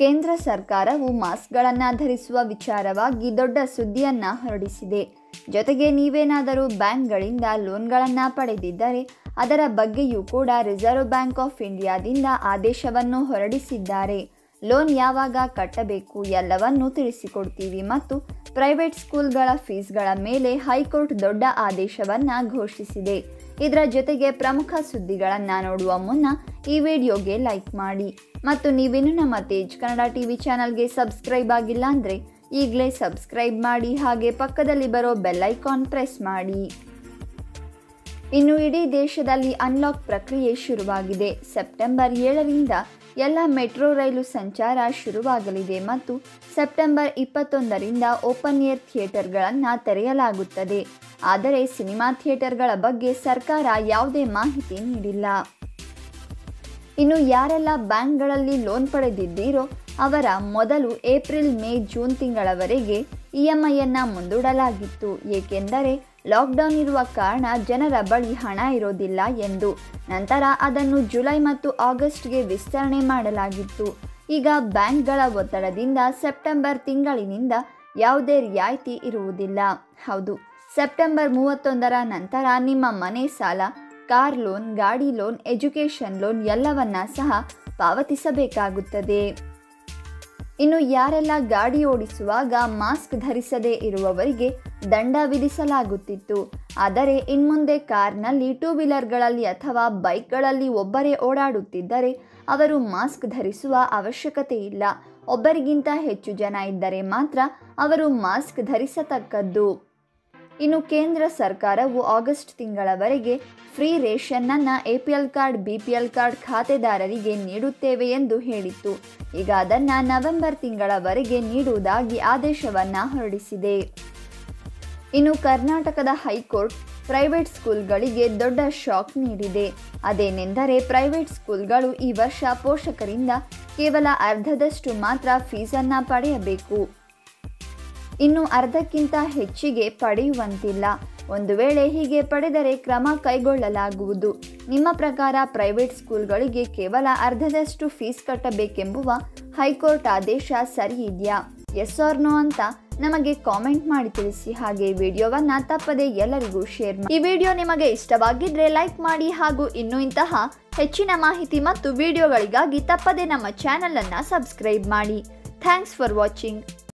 ಕೇಂದ್ರ ಸರ್ಕಾರವು ಮಾಸ್ಕ್ಗಳನ್ನು ಧರಿಸುವ ವಿಚಾರವಾಗಿ ದೊಡ್ಡ ಸುದ್ದಿಯನ್ನ ಹೊರಡಿಸಿದೆ ಜೊತೆಗೆ ನೀವೇನಾದರೂ ಬ್ಯಾಂಕ್ಗಳಿಂದ ಲೋನ್ಗಳನ್ನು ಪಡೆದಿದ್ದರೆ ಅದರ ಬಗ್ಗೆಯೂ ಕೂಡ ರಿಸರ್ವ್ ಬ್ಯಾಂಕ್ ಆಫ್ ಇಂಡಿಯಾದಿಂದ ಆದೇಶವನ್ನು ಹೊರಡಿಸಿದ್ದಾರೆ ಲೋನ್ ಯಾವಾಗ ಕಟ್ಟಬೇಕು ಎಲ್ಲವನ್ನೂ ತಿಳಿಸಿಕೊಡ್ತೀವಿ ಮತ್ತು ಪ್ರೈವೇಟ್ ಸ್ಕೂಲ್ಗಳ ಫೀಸ್ಗಳ ಮೇಲೆ ಹೈಕೋರ್ಟ್ ದೊಡ್ಡ ಆದೇಶವನ್ನು ಘೋಷಿಸಿದೆ ಇದರ ಜೊತೆಗೆ ಪ್ರಮುಖ ಸುದ್ದಿಗಳನ್ನು ನೋಡುವ ಮುನ್ನ ಈ ವಿಡಿಯೋಗೆ ಲೈಕ್ ಮಾಡಿ ಮತ್ತು ನೀವಿನ್ನೂ ನಮ್ಮ ತೇಜ್ ಕನ್ನಡ ಟಿವಿ ಚಾನಲ್ಗೆ ಸಬ್ಸ್ಕ್ರೈಬ್ ಆಗಿಲ್ಲ ಅಂದರೆ ಈಗಲೇ ಸಬ್ಸ್ಕ್ರೈಬ್ ಮಾಡಿ ಹಾಗೆ ಪಕ್ಕದಲ್ಲಿ ಬರೋ ಬೆಲ್ ಐಕಾನ್ ಪ್ರೆಸ್ ಮಾಡಿ ಇನ್ನು ಇಡೀ ದೇಶದಲ್ಲಿ ಅನ್ಲಾಕ್ ಪ್ರಕ್ರಿಯೆ ಶುರುವಾಗಿದೆ ಸೆಪ್ಟೆಂಬರ್ ಏಳರಿಂದ ಎಲ್ಲ ಮೆಟ್ರೋ ರೈಲು ಸಂಚಾರ ಶುರುವಾಗಲಿದೆ ಮತ್ತು ಸೆಪ್ಟೆಂಬರ್ ಇಪ್ಪತ್ತೊಂದರಿಂದ ಓಪನ್ ಏರ್ ಥಿಯೇಟರ್ಗಳನ್ನು ತೆರೆಯಲಾಗುತ್ತದೆ ಆದರೆ ಸಿನಿಮಾ ಥಿಯೇಟರ್ಗಳ ಬಗ್ಗೆ ಸರ್ಕಾರ ಯಾವುದೇ ಮಾಹಿತಿ ನೀಡಿಲ್ಲ ಇನ್ನು ಯಾರೆಲ್ಲ ಬ್ಯಾಂಕ್ಗಳಲ್ಲಿ ಲೋನ್ ಪಡೆದಿದ್ದೀರೋ ಅವರ ಮೊದಲು ಏಪ್ರಿಲ್ ಮೇ ಜೂನ್ ತಿಂಗಳವರೆಗೆ ಇ ಎಂ ಐಯನ್ನು ಮುಂದೂಡಲಾಗಿತ್ತು ಏಕೆಂದರೆ ಲಾಕ್ಡೌನ್ ಇರುವ ಕಾರಣ ಜನರ ಬಳಿ ಹಣ ಇರೋದಿಲ್ಲ ಎಂದು ನಂತರ ಅದನ್ನು ಜುಲೈ ಮತ್ತು ಆಗಸ್ಟ್ಗೆ ವಿಸ್ತರಣೆ ಮಾಡಲಾಗಿತ್ತು ಈಗ ಬ್ಯಾಂಕ್ಗಳ ಒತ್ತಡದಿಂದ ಸೆಪ್ಟೆಂಬರ್ ತಿಂಗಳಿನಿಂದ ಯಾವುದೇ ರಿಯಾಯಿತಿ ಇರುವುದಿಲ್ಲ ಹೌದು ಸೆಪ್ಟೆಂಬರ್ ಮೂವತ್ತೊಂದರ ನಂತರ ನಿಮ್ಮ ಮನೆ ಸಾಲ ಕಾರ್ ಲೋನ್ ಗಾಡಿ ಲೋನ್ ಎಜುಕೇಷನ್ ಲೋನ್ ಎಲ್ಲವನ್ನ ಸಹ ಪಾವತಿಸಬೇಕಾಗುತ್ತದೆ ಇನ್ನು ಯಾರೆಲ್ಲ ಗಾಡಿ ಓಡಿಸುವಾಗ ಮಾಸ್ಕ್ ಧರಿಸದೇ ಇರುವವರಿಗೆ ದಂಡ ವಿಧಿಸಲಾಗುತ್ತಿತ್ತು ಆದರೆ ಇನ್ಮುಂದೆ ಕಾರ್ನಲ್ಲಿ ಟೂ ವೀಲರ್ಗಳಲ್ಲಿ ಅಥವಾ ಬೈಕ್ಗಳಲ್ಲಿ ಒಬ್ಬರೇ ಓಡಾಡುತ್ತಿದ್ದರೆ ಅವರು ಮಾಸ್ಕ್ ಧರಿಸುವ ಅವಶ್ಯಕತೆ ಇಲ್ಲ ಒಬ್ಬರಿಗಿಂತ ಹೆಚ್ಚು ಜನ ಇದ್ದರೆ ಮಾತ್ರ ಅವರು ಮಾಸ್ಕ್ ಧರಿಸತಕ್ಕದ್ದು ಇನ್ನು ಕೇಂದ್ರ ಸರ್ಕಾರವು ಆಗಸ್ಟ್ ತಿಂಗಳವರೆಗೆ ಫ್ರೀ ರೇಷನ್ನನ್ನು A P L card B P L card ಖಾತೆದಾರರಿಗೆ ನೀಡುತ್ತೇವೆ ಎಂದು ಹೇಳಿತ್ತು ಈಗ ಅದನ್ನು ನವೆಂಬರ್ ತಿಂಗಳವರೆಗೆ ನೀಡುವುದಾಗಿ ಆದೇಶವನ್ನು ಹೊರಡಿಸಿದೆ ಇನ್ನು ಕರ್ನಾಟಕದ ಹೈಕೋರ್ಟ್ ಪ್ರೈವೇಟ್ ಸ್ಕೂಲ್ಗಳಿಗೆ ದೊಡ್ಡ ಶಾಕ್ ನೀಡಿದೆ ಅದೇನೆಂದರೆ ಪ್ರೈವೇಟ್ ಸ್ಕೂಲ್ಗಳು ಈ ವರ್ಷ ಪೋಷಕರಿಂದ ಕೇವಲ ಅರ್ಧದಷ್ಟು ಮಾತ್ರ ಫೀಸನ್ನು ಪಡೆಯಬೇಕು ಇನ್ನು ಅರ್ಧಕ್ಕಿಂತ ಹೆಚ್ಚಿಗೆ ಪಡೆಯುವಂತಿಲ್ಲ ಒಂದು ವೇಳೆ ಹೀಗೆ ಪಡೆದರೆ ಕ್ರಮ ಕೈಗೊಳ್ಳಲಾಗುವುದು ನಿಮ್ಮ ಪ್ರಕಾರ ಪ್ರೈವೇಟ್ ಸ್ಕೂಲ್ಗಳಿಗೆ ಕೇವಲ ಅರ್ಧದಷ್ಟು ಫೀಸ್ ಕಟ್ಟಬೇಕೆಂಬುವ ಹೈಕೋರ್ಟ್ ಆದೇಶ ಸರಿ ಇದೆಯಾ ಎಸ್ ಆರ್ ನೋ ಅಂತ ನಮಗೆ ಕಾಮೆಂಟ್ ಮಾಡಿ ತಿಳಿಸಿ ಹಾಗೆ ವಿಡಿಯೋವನ್ನ ತಪ್ಪದೆ ಎಲ್ಲರಿಗೂ ಶೇರ್ ಮಾಡಿ ಈ ವಿಡಿಯೋ ನಿಮಗೆ ಇಷ್ಟವಾಗಿದ್ರೆ ಲೈಕ್ ಮಾಡಿ ಹಾಗೂ ಇನ್ನೂ ಇಂತಹ ಹೆಚ್ಚಿನ ಮಾಹಿತಿ ಮತ್ತು ವಿಡಿಯೋಗಳಿಗಾಗಿ ತಪ್ಪದೆ ನಮ್ಮ ಚಾನಲ್ ಅನ್ನ ಸಬ್ಸ್ಕ್ರೈಬ್ ಮಾಡಿ ಥ್ಯಾಂಕ್ಸ್ ಫಾರ್ ವಾಚಿಂಗ್